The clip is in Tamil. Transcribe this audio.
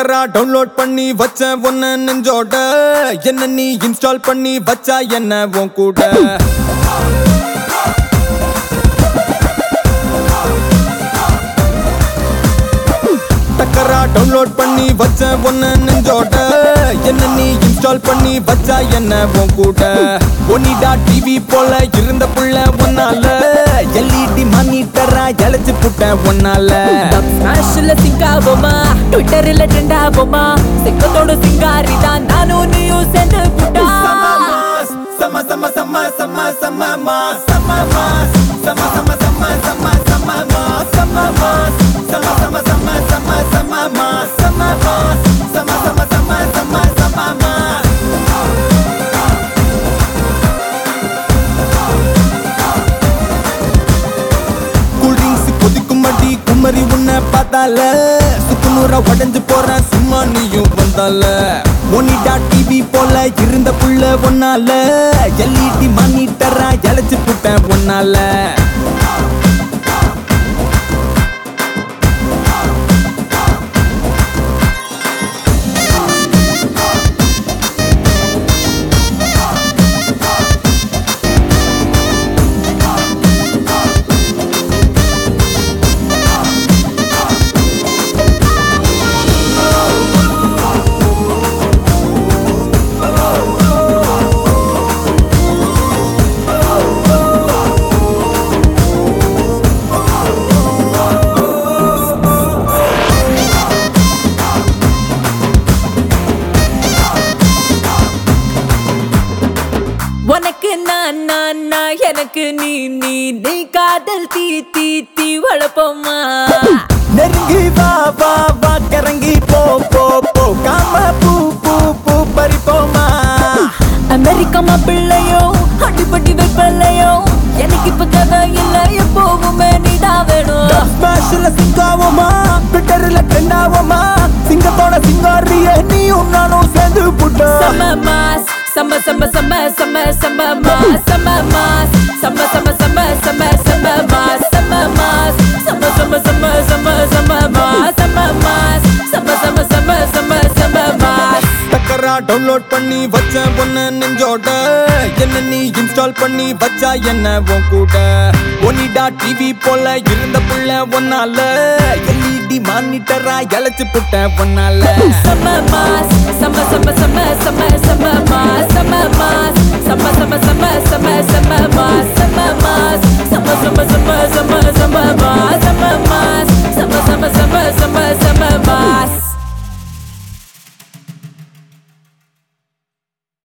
டக்கரா டவுன்லோட் பண்ணி வச்ச ஒன்ன நெஞ்சோட என்ன நீ இன்ஸ்டால் பண்ணி வச்சா என்ன உன் கூட டக்கரா டவுன்லோட் பண்ணி வச்ச ஒன்ன நெஞ்சோட என்ன நீ இன்ஸ்டால் பண்ணி வச்சா என்ன உன் கூட ஒனிடா டிவி போல இருந்த புள்ள ஒன்னால எல்இடி மானிட்டரா இழைச்சு புட்ட ஒன்னால ஸ்மாஷ்ல சிங்க் ஆகுமா ட்விட்டர்ல ட்ரெண்ட் ஆகுமா சிங்கத்தோட சிங்காரி தான் நானும் நீயும் சேர்ந்து புட்டா Sama sama sama sama sama mas sama mas sama sama sama sama sama mas sama mas sama sama sama sama sama mas sama mas sama sama sama sama sama mas cool drinks கொதிக்கும் அடி குமரி உன்னை பார்த்தால சுக்குநூறா உடஞ்சு போற சும்மா நீயும் வந்தால ஒனிடா டிவி போல இருந்த புள்ள ஒன்னால எல்இடி மானிட்டரா இழைச்சு புட்டேன் ஒன்னால உனக்கு நான் நான் நான் எனக்கு நீ நீ நீ காதல் தீ தீ தீ வளப்போமா நெருங்கி வா வா வா கிறங்கி போ போ போ காம பூ பூ பூ பறிப்போமா அமெரிக்கா மாப்பிள்ளையோ அடிப்பட்டி வைப்பல்லையோ எனக்கு இப்ப கதை இல்ல எப்போவுமே நீதான் வேணும் ஸ்மாஷ்ல சிங்காவோமா ட்விட்டர்ல ட்ரெண்ட் ஆவோமா சிங்கத்தோட சிங்காரிய நீயும் நானும் சேர்ந்து புட்ட சம மாஸ் சம சம சம சம சம மாஸ் சம மாஸ் சம சம சம சம சம மாஸ் சம மாஸ் சம சம சம சம சம மாஸ் சம மாஸ் சம சம சம சம சம மாஸ் டக்கரா டவுன்லோட் பண்ணி வச்ச ஒன்ன நெஞ்சோட என்ன நீ இன்ஸ்டால் பண்ணி வச்சா என்ன உன் கூட ஒனிடா டிவி போல இருந்த புள்ள ஒன்னால எல்இடி மானிட்டரா இழைச்சு புட்ட ஒன்னால சம மாஸ் சம சம சம சம சம மாஸ் சம